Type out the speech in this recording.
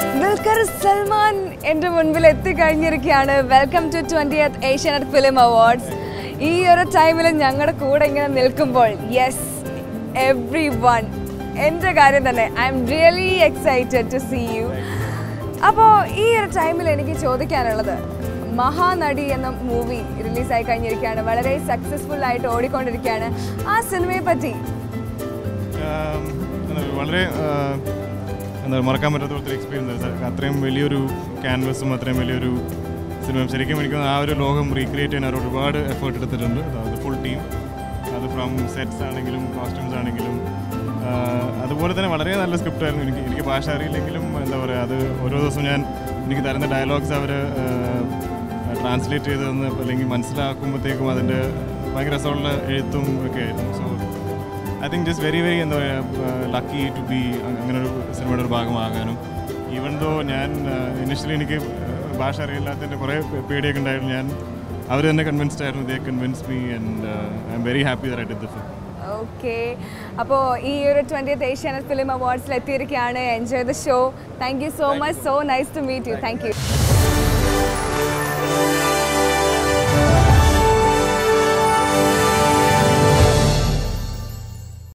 ദുൽഖർ സൽമാൻ എൻ്റെ മുൻപിൽ എത്തിക്കഴിഞ്ഞിരിക്കുകയാണ് welcome to twentieth Asianet film awards ഈ ഒരു ടൈമിൽ ഞങ്ങളുടെ കൂടെ ഇങ്ങനെ നിൽക്കുമ്പോൾ യെസ് എവ്രി വൺ എൻ്റെ കാര്യം തന്നെ I'm really excited to see you അപ്പോൾ ഈ ഒരു ടൈമിൽ എനിക്ക് ചോദിക്കാനുള്ളത് മഹാനടി എന്ന മൂവി റിലീസായി കഴിഞ്ഞിരിക്കുകയാണ് വളരെ സക്സസ്ഫുൾ ആയിട്ട് ഓടിക്കൊണ്ടിരിക്കുകയാണ് ആ സിനിമയെ പറ്റി ആം, എന്താ വളരെ ആ, എന്താ മറക്കാൻ പറ്റാത്ത പോലത്തെ എക്സ്പീരിയൻസ് അത്രയും വലിയൊരു ക്യാൻവസും അത്രയും വലിയൊരു സിനിമ ശരിക്കും എനിക്ക് തോന്നുന്നു ആ ഒരു ലോകം റീക്രിയേറ്റ് ചെയ്യാൻ അവർ ഒരുപാട് എഫേർട്ട് എടുത്തിട്ടുണ്ട് അത് ഫുൾ ടീം അത് ഫ്രം സെറ്റ്സ് ആണെങ്കിലും കോസ്റ്റ്യൂംസ് ആണെങ്കിലും ആ, അതുപോലെ തന്നെ വളരെ നല്ല സ്ക്രിപ്റ്റ് ആയിരുന്നു എനിക്ക് എനിക്ക് ഭാഷ അറിയില്ലെങ്കിലും എന്താ പറയുക അത് ഓരോ ദിവസവും ഞാൻ എനിക്ക് തരുന്ന ഡയലോഗ്സ് അവർ ട്രാൻസ്ലേറ്റ് ചെയ്ത് തന്ന് അല്ലെങ്കിൽ മനസ്സിലാക്കുമ്പോഴത്തേക്കും അതിൻ്റെ ഭയങ്കര രസമുള്ള എഴുത്തും ഒക്കെ ആയിരുന്നു so I think just very very എന്താ പറയുക ലക്കി ടു ബി അങ്ങനെ ഒരു സിനിമയുടെ ഒരു ഭാഗമാകാനും ഈവൻ ദോ ഞാൻ ഇനിഷ്യലി എനിക്ക് uh, ഭാഷ അറിയില്ലാത്തതിൻ്റെ കുറേ പേ- പേടിയൊക്കെ ഉണ്ടായിരുന്നു ഞാൻ അവർ തന്നെ കൺവിൻസ്ഡ് ആയിരുന്നു they convince me and I'm very happy that the film okay അപ്പോൾ ഈ ഒരു ട്വൻറ്റിയത്ത് ഏഷ്യാനെറ്റ് ഫിലിം അവാർഡ്സിൽ എത്തിയിരിക്കുകയാണ് enjoy the show thank you so much so nice to meet you thank U